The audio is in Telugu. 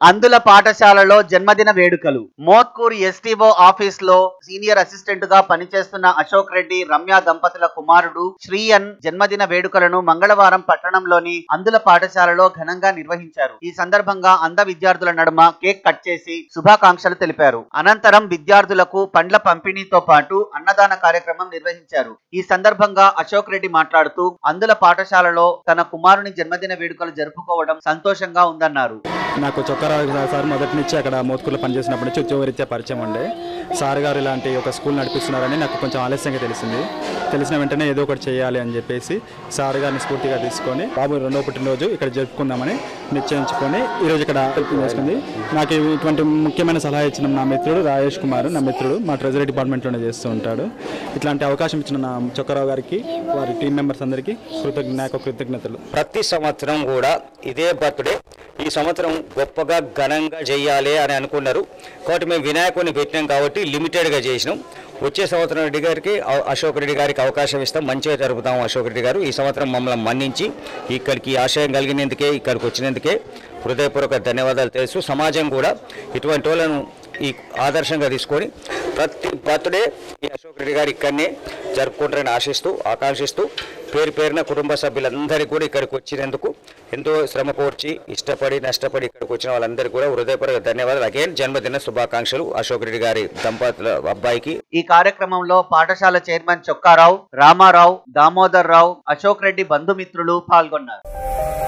అందుల పాఠశాలలో జన్మదిన వేడుకలు మోత్కూర్ ఎస్టీఓ ఆఫీస్ లో సీనియర్ అసిస్టెంట్ గా పనిచేస్తున్న అశోక్ రెడ్డి రమ్య దంపతుల కుమారుడు శ్రీయన్ జన్మదిన వేడుకలను మంగళవారం పట్టణంలోని అందుల పాఠశాలలో ఘనంగా నిర్వహించారు ఈ సందర్భంగా అంధ విద్యార్థుల నడుమ కేక్ కట్ చేసి శుభాకాంక్షలు తెలిపారు అనంతరం విద్యార్థులకు పండ్ల పంపిణీతో పాటు అన్నదాన కార్యక్రమం నిర్వహించారు ఈ సందర్భంగా అశోక్ రెడ్డి మాట్లాడుతూ అందుల పాఠశాలలో తన కుమారుని జన్మదిన వేడుకలు జరుపుకోవడం సంతోషంగా ఉందన్నారు నాకు చొక్కారావు సార్ మొదటి నుంచి అక్కడ మోత్కూరులో పనిచేసినప్పటి నుంచి ఉద్యోగరీత్యా పరిచయం ఉండే సార్ గారు ఇలాంటి ఒక స్కూల్ నడిపిస్తున్నారని నాకు కొంచెం ఆలస్యంగా తెలిసింది తెలిసిన వెంటనే ఏదో ఒకటి చేయాలి అని చెప్పేసి సార్ గారిని స్ఫూర్తిగా తీసుకొని బాబు రెండో పుట్టినరోజు ఇక్కడ జరుపుకుందామని నిశ్చయించుకొని ఈరోజు ఇక్కడ చేసుకుంది నాకు ఇటువంటి ముఖ్యమైన సలహా ఇచ్చిన నా మిత్రుడు రాజేష్ కుమార్ నా మిత్రుడు మా ట్రెజరీ డిపార్ట్మెంట్లోనే చేస్తూ ఉంటాడు ఇట్లాంటి అవకాశం ఇచ్చిన నా చొక్కారావు గారికి వారి టీం మెంబర్స్ అందరికీ కృతజ్ఞ నాకు కృతజ్ఞతలు ప్రతి సంవత్సరం కూడా ఇదే బర్త్డే ఈ సంవత్సరం గొప్పగా ఘనంగా చేయాలి అని అనుకున్నారు కాబట్టి మేము వినాయకుడిని పెట్టినాం కాబట్టి లిమిటెడ్గా చేసినాం వచ్చే సంవత్సరం రెడ్డి గారికి అ- అశోక్ రెడ్డి గారికి అవకాశం ఇస్తాం మంచిగా జరుపుతాం అశోక్ రెడ్డి గారు ఈ సంవత్సరం మమ్మల్ని మన్నించి ఇక్కడికి ఈ ఆశయం కలిగినందుకే ఇక్కడికి వచ్చినందుకే హృదయపూర్వక ధన్యవాదాలు తెలుసు సమాజం కూడా ఇటువంటి వాళ్ళను ఈ ఆదర్శంగా తీసుకొని ప్రతి బర్త్డే ఈ అశోక్ రెడ్డి గారు ఇక్కడనే జరుపుకుంటారని ఆశిస్తూ ఆకాంక్షిస్తూ పేరు పేరున కుటుంబ సభ్యులందరికీ కూడా ఇక్కడికి వచ్చినందుకు ఎంతో శ్రమ కోర్చి ఇష్టపడి నష్టపడి ఇక్కడికి వచ్చిన వాళ్ళందరికీ కూడా హృదయపూర్వక ధన్యవాదాలు అగైన్ జన్మదిన శుభాకాంక్షలు అశోక్ రెడ్డి గారి దంపతుల అబ్బాయికి ఈ కార్యక్రమంలో పాఠశాల చైర్మన్ చొక్కారావు రామారావు దామోదర్ రావు అశోక్ రెడ్డి బంధుమిత్రులు పాల్గొన్నారు